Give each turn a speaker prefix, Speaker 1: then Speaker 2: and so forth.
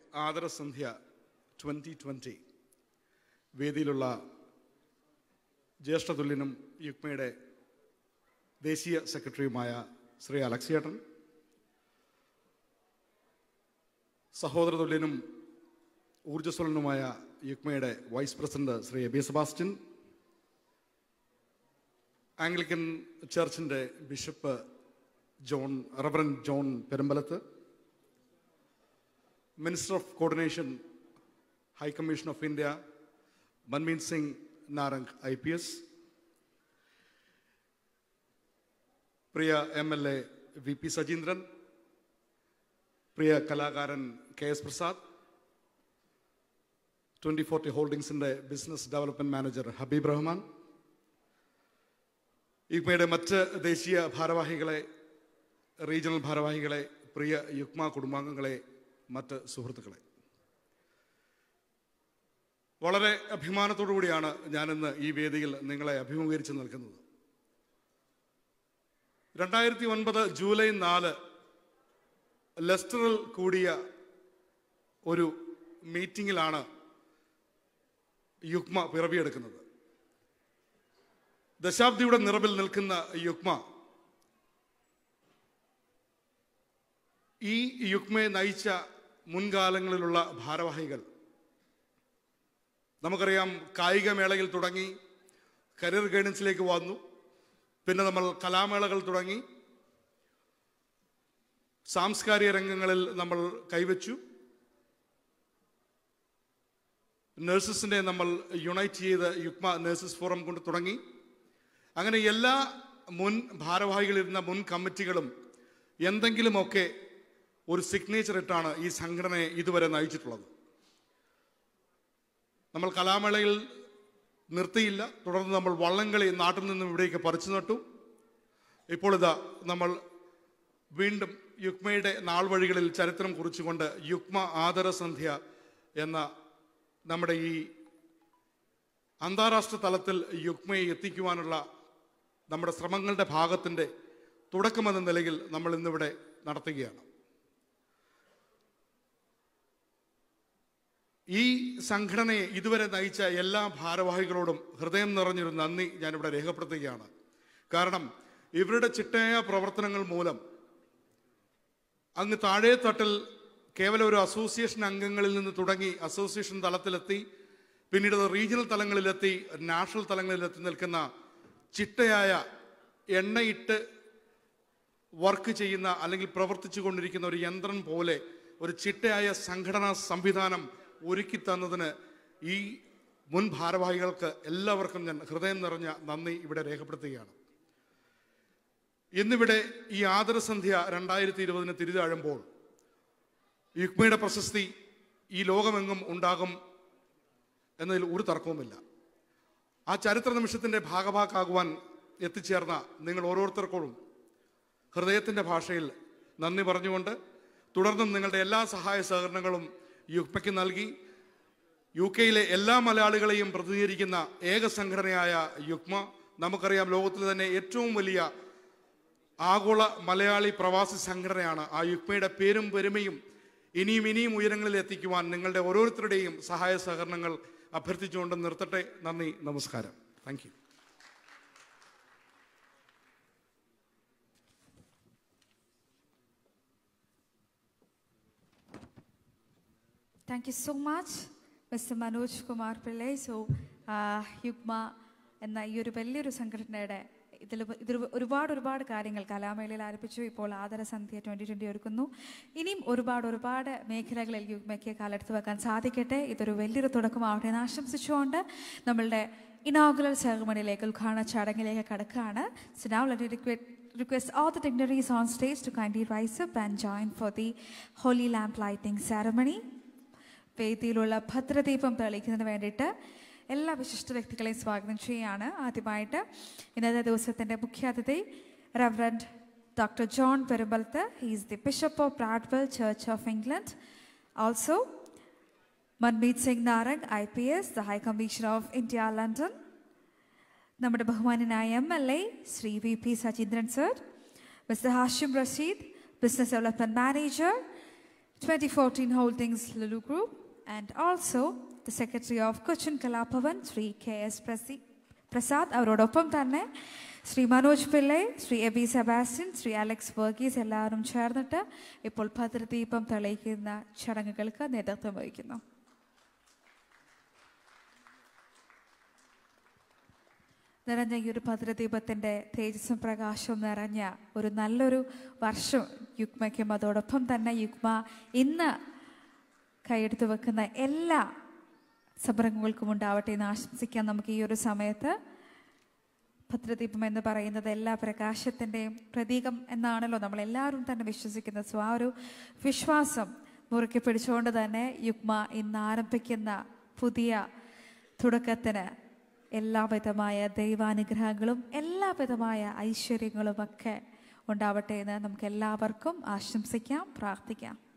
Speaker 1: ആദരസന്ധ്യ twenty twenty വേദിയിലുള്ള ജ്യേഷ്ഠതുല്യനും യുക്മയുടെ ദേശീയ സെക്രട്ടറിയുമായ ശ്രീ അലക്സിയേട്ടൻ സഹോദരതുല്യനും ഊർജ്ജസ്വലനുമായ യുക്മയുടെ vice president Shri Eby Sebastian Anglican ചർച്ചിൻ്റെ bishop John reverend John Perumbalath minister of coordination high commission of India Manmeet Singh Narang I P S പ്രിയ M L A V P Sajeendran പ്രിയ കലാകാരൻ K S Prasad twenty forty ഹോൾഡിംഗ്സിൻ്റെ business development manager Habeeb Rahman യുഗ്മയുടെ മറ്റ് ദേശീയ ഭാരവാഹികളെ റീജിയണൽ ഭാരവാഹികളെ പ്രിയ യുഗ്മ കുടുംബാംഗങ്ങളെ മറ്റ് സുഹൃത്തുക്കളെ വളരെ അഭിമാനത്തോടു കൂടിയാണ് ഞാനിന്ന് ഈ വേദിയിൽ നിങ്ങളെ അഭിമുഖീകരിച്ച് നിൽക്കുന്നത് രണ്ടായിരത്തി ഒൻപത് ജൂലൈ നാല് ലെസ്റ്ററിൽ കൂടിയ ഒരു മീറ്റിങ്ങിലാണ് യുഗ്മ പിറവിയെടുക്കുന്നത് ദശാബ്ദിയുടെ നിറവിൽ നിൽക്കുന്ന യുഗ്മ ഈ യുഗ്മയെ നയിച്ച മുൻകാലങ്ങളിലുള്ള ഭാരവാഹികൾ നമുക്കറിയാം കായികമേളയിൽ തുടങ്ങി കരിയർ ഗൈഡൻസിലേക്ക് വന്നു പിന്നെ നമ്മൾ കലാമേളകൾ തുടങ്ങി സാംസ്കാരിക രംഗങ്ങളിൽ നമ്മൾ കൈവച്ചു നഴ്സസിനെ നമ്മൾ യുണൈറ്റ് ചെയ്ത് യുഗ്മ നഴ്സസ് ഫോറം കൊണ്ട് തുടങ്ങി അങ്ങനെ എല്ലാ മുൻ ഭാരവാഹികളിരുന്ന മുൻ കമ്മിറ്റികളും എന്തെങ്കിലുമൊക്കെ ഒരു സിഗ്നേച്ചർ ഇട്ടാണ് ഈ സംഘടനയെ ഇതുവരെ നയിച്ചിട്ടുള്ളത് നമ്മൾ കലാമേളയിൽ നിർത്തിയില്ല തുടർന്ന് നമ്മൾ വള്ളംകളി നാട്ടിൽ നിന്നും ഇവിടേക്ക് പറിച്ചു നട്ടു ഇപ്പോൾ ഇതാ നമ്മൾ വീണ്ടും യുക്മയുടെ നാൾ വഴികളിൽ ചരിത്രം കുറിച്ചുകൊണ്ട് യുക്മ ആദരസന്ധ്യ എന്ന നമ്മുടെ ഈ അന്താരാഷ്ട്ര തലത്തിൽ യുക്മയെ എത്തിക്കുവാനുള്ള നമ്മുടെ ശ്രമങ്ങളുടെ ഭാഗത്തിൻ്റെ തുടക്കമെന്ന നിലയിൽ നമ്മൾ ഇന്നിവിടെ നടത്തുകയാണ് ഈ സംഘടനയെ ഇതുവരെ നയിച്ച എല്ലാ ഭാരവാഹികളോടും ഹൃദയം നിറഞ്ഞൊരു നന്ദി ഞാനിവിടെ രേഖപ്പെടുത്തുകയാണ് കാരണം ഇവരുടെ ചിട്ടയായ പ്രവർത്തനങ്ങൾ മൂലം അങ്ങ് താഴെ തട്ടിൽ കേവലം ഒരു അസോസിയേഷൻ അംഗങ്ങളിൽ നിന്ന് തുടങ്ങി അസോസിയേഷൻ തലത്തിലെത്തി പിന്നീട് അത് റീജിയണൽ തലങ്ങളിലെത്തി നാഷണൽ തലങ്ങളിലെത്തി നിൽക്കുന്ന ചിട്ടയായ എണ്ണയിട്ട് വർക്ക് ചെയ്യുന്ന അല്ലെങ്കിൽ പ്രവർത്തിച്ചു കൊണ്ടിരിക്കുന്ന ഒരു യന്ത്രം പോലെ ഒരു ചിട്ടയായ സംഘടനാ സംവിധാനം ഒരുക്കി തന്നതിന് ഈ മുൻ ഭാരവാഹികൾക്ക് എല്ലാവർക്കും ഞാൻ ഹൃദയം നിറഞ്ഞ നന്ദി ഇവിടെ രേഖപ്പെടുത്തുകയാണ് ഇന്നിവിടെ ഈ ആദരസന്ധ്യ രണ്ടായിരത്തി ഇരുപതിന് തിരിതാഴുമ്പോൾ യുക്മയുടെ പ്രശസ്തി ഈ ലോകമെങ്ങും ഉണ്ടാകും എന്നതിൽ ഒരു തർക്കവുമില്ല ആ ചരിത്ര നിമിഷത്തിൻ്റെ ഭാഗഭാക്കാകുവാൻ എത്തിച്ചേർന്ന നിങ്ങൾ ഓരോരുത്തർക്കും ഹൃദയത്തിൻ്റെ ഭാഷയിൽ നന്ദി പറഞ്ഞുകൊണ്ട് തുടർന്നും നിങ്ങളുടെ എല്ലാ സഹായ സഹകരണങ്ങളും യുക്മയ്ക്ക് നൽകി യു കെയിലെ എല്ലാ മലയാളികളെയും പ്രതിനിധീകരിക്കുന്ന ഏക സംഘടനയായ യുക്മ നമുക്കറിയാം ലോകത്തിലെ തന്നെ ഏറ്റവും വലിയ ആഗോള മലയാളി പ്രവാസി സംഘടനയാണ് ആ യുക്മയുടെ പേരും പെരുമയും ഇനിയും ഇനിയും ഉയരങ്ങളിൽ എത്തിക്കുവാൻ നിങ്ങളുടെ ഓരോരുത്തരുടെയും സഹായ സഹകരണങ്ങൾ അഭ്യർത്ഥിച്ചുകൊണ്ട് നിർത്തട്ടെ നന്ദി നമസ്കാരം thank you
Speaker 2: Thank you so much, Mr. Manoj Kumar Pillai. So, Yukma എന്ന ഈ ഒരു വലിയൊരു സംഘടനയുടെ ഇതിൽ ഇതിൽ ഒരുപാട് ഒരുപാട് കാര്യങ്ങൾ കലാമേളയിൽ ആരംഭിച്ചു ഇപ്പോൾ ആദരസന്ധ്യ ട്വൻ്റി ട്വൻ്റി ഒരുക്കുന്നു ഇനിയും ഒരുപാട് ഒരുപാട് മേഖലകളിൽ യുഗ്മയ്ക്ക് കാലെടുത്ത് വെക്കാൻ സാധിക്കട്ടെ ഇതൊരു വലിയൊരു തുടക്കമാവട്ടെ എന്ന് ആശംസിച്ചുകൊണ്ട് നമ്മളുടെ ഇനോഗുലർ സെറമണിയിലേക്ക് ഉദ്ഘാടന ചടങ്ങിലേക്ക് കടക്കുകയാണ് So now let me request, request all the dignitaries on stage to kindly rise up and join for the holy lamp lighting ceremony. വേദിയിലുള്ള ഭദ്രദീപം തെളിയിക്കുന്നതിന് വേണ്ടിയിട്ട് എല്ലാ വിശിഷ്ട വ്യക്തികളെയും സ്വാഗതം ചെയ്യുകയാണ് ആദ്യമായിട്ട് ഇന്നത്തെ ദിവസത്തിൻ്റെ മുഖ്യാതിഥി reverend doctor John Perumbalath he's the bishop of Bradwell church of England also Manmeet Singh Narang I P S the high commissioner of India London നമ്മുടെ ബഹുമാനനായ M L A Shri V P Sajeendran sir mister Hashim Rasheed business development manager 2014 Holdings Lulu Group, and also the Secretary of Cochin Kalapavan, Sri K.S. Prasi- Prasad അവരോടൊപ്പം തന്നെ ശ്രീ മനോജ് പിള്ളൈ ശ്രീ എബി സെബാസ്റ്റ്യൻ ശ്രീ അലക്സ് വർഗീസ് എല്ലാവരും ചേർന്നിട്ട് ഇപ്പോൾ ഭദ്രദീപം തെളിയിക്കുന്ന ചടങ്ങുകൾക്ക് നേതൃത്വം വഹിക്കുന്നു നിറഞ്ഞ ഈ ഒരു ഭദ്രദീപത്തിൻ്റെ തേജസ്സും പ്രകാശവും നിറഞ്ഞ ഒരു നല്ലൊരു വർഷം യുഗ്മയ്ക്കും അതോടൊപ്പം തന്നെ യുഗ്മ ഇന്ന് കൈയെടുത്ത് വെക്കുന്ന എല്ലാ സംരംഭങ്ങൾക്കും ഉണ്ടാവട്ടെ എന്ന് ആശംസിക്കാൻ നമുക്ക് ഈ ഒരു സമയത്ത് ഭദ്രദീപം എന്ന് പറയുന്നത് എല്ലാ പ്രകാശത്തിൻ്റെയും പ്രതീകം എന്നാണല്ലോ നമ്മൾ എല്ലാവരും തന്നെ വിശ്വസിക്കുന്നത് സോ ആ ഒരു വിശ്വാസം മുറുക്കി പിടിച്ചുകൊണ്ട് തന്നെ യുഗ്മ ഇന്ന് ആരംഭിക്കുന്ന പുതിയ തുടക്കത്തിന് എല്ലാവിധമായ ദൈവാനുഗ്രഹങ്ങളും എല്ലാവിധമായ ഐശ്വര്യങ്ങളും ഒക്കെ ഉണ്ടാവട്ടെ എന്ന് നമുക്ക് എല്ലാവർക്കും ആശംസിക്കാം പ്രാർത്ഥിക്കാം